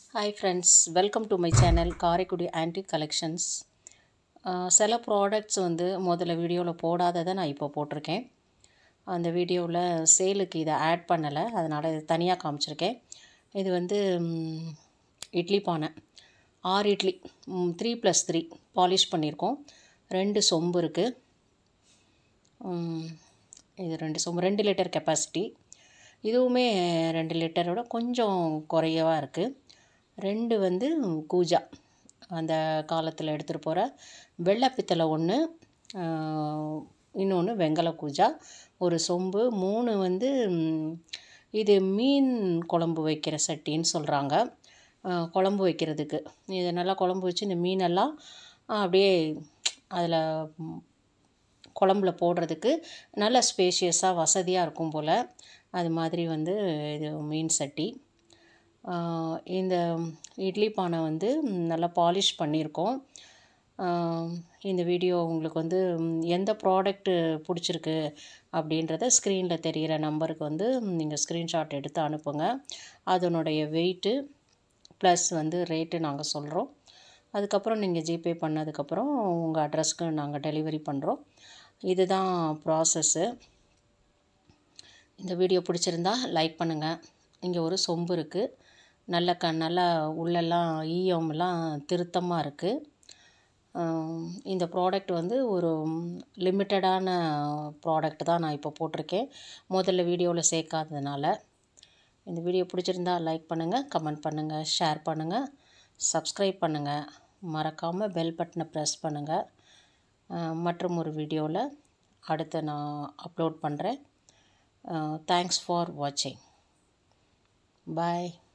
hi friends welcome to my channel Karaikudi aunty collections சில products வந்து முதல்ல வீடியோவில் போடாததை நான் இப்போ போட்டிருக்கேன் அந்த வீடியோவில் சேலுக்கு இதை ஆட் பண்ணலை அதனால் இது தனியாக காமிச்சிருக்கேன் இது வந்து ம், இட்லி பானை ஆறு idli three plus three polish பண்ணியிருக்கோம் ரெண்டு சொம்பு இருக்குது இது ரெண்டு சொம்பு ரெண்டு லிட்டர் கெப்பாசிட்டி இதுவுமே ரெண்டு லிட்டரோட கொஞ்சம் குறையவா இருக்குது ரெண்டு வந்து கூஜா அந்த காலத்தில் எடுத்துகிட்டு போகிற வெள்ளை பித்தளை ஒன்று இன்னொன்று வெங்கல கூஜா ஒரு சொம்பு மூணு வந்து ம், இது மீன் குழம்பு வைக்கிற சட்டின்னு சொல்கிறாங்க குழம்பு வைக்கிறதுக்கு இது நல்லா குழம்பு வச்சு இந்த மீனெல்லாம் அப்படியே அதில் குழம்புல போடுறதுக்கு நல்ல ஸ்பேஷியஸாக வசதியாக இருக்கும் போல் அது மாதிரி வந்து இது மீன் சட்டி ஆஹ் இந்த இட்லி பானை வந்து ம், நல்லா பாலிஷ் பண்ணியிருக்கோம் ஆஹ் இந்த வீடியோ உங்களுக்கு வந்து ம், எந்த ப்ராடக்ட்டு பிடிச்சிருக்கு அப்படின்றத ஸ்க்ரீனில் தெரிகிற நம்பருக்கு வந்து நீங்கள் ஸ்க்ரீன்ஷாட் எடுத்து அனுப்புங்க அதனுடைய வெயிட்டு ப்ளஸ் வந்து ரேட்டு நாங்கள் சொல்கிறோம் அதுக்கப்புறம் நீங்கள் ஜிபே பண்ணதுக்கப்புறம் உங்கள் அட்ரஸ்க்கு நாங்கள் டெலிவரி பண்ணுறோம் இதுதான் ப்ராசஸ்ஸு இந்த வீடியோ பிடிச்சிருந்தா லைக் பண்ணுங்கள் இங்கே ஒரு சொம்பு இருக்குது நல்ல க நல்லா உள்ளெல்லாம் ஈயம்லாம் திருத்தமாக இருக்குது இந்த ப்ராடக்ட் வந்து ஒரு லிமிட்டடான ப்ராடக்ட் தான் நான் இப்போ போட்டிருக்கேன் முதல்ல வீடியோவில் சேர்க்காததுனால இந்த வீடியோ பிடிச்சிருந்தா லைக் பண்ணுங்கள் கமெண்ட் பண்ணுங்கள் ஷேர் பண்ணுங்கள் சப்ஸ்கிரைப் பண்ணுங்கள் மறக்காமல் பெல் பட்டனை ப்ரெஸ் பண்ணுங்கள் மற்றும் ஒரு வீடியோவில் அடுத்து நான் அப்லோட் பண்ணுறேன் தேங்க்ஸ் ஃபார் வாட்சிங் பாய்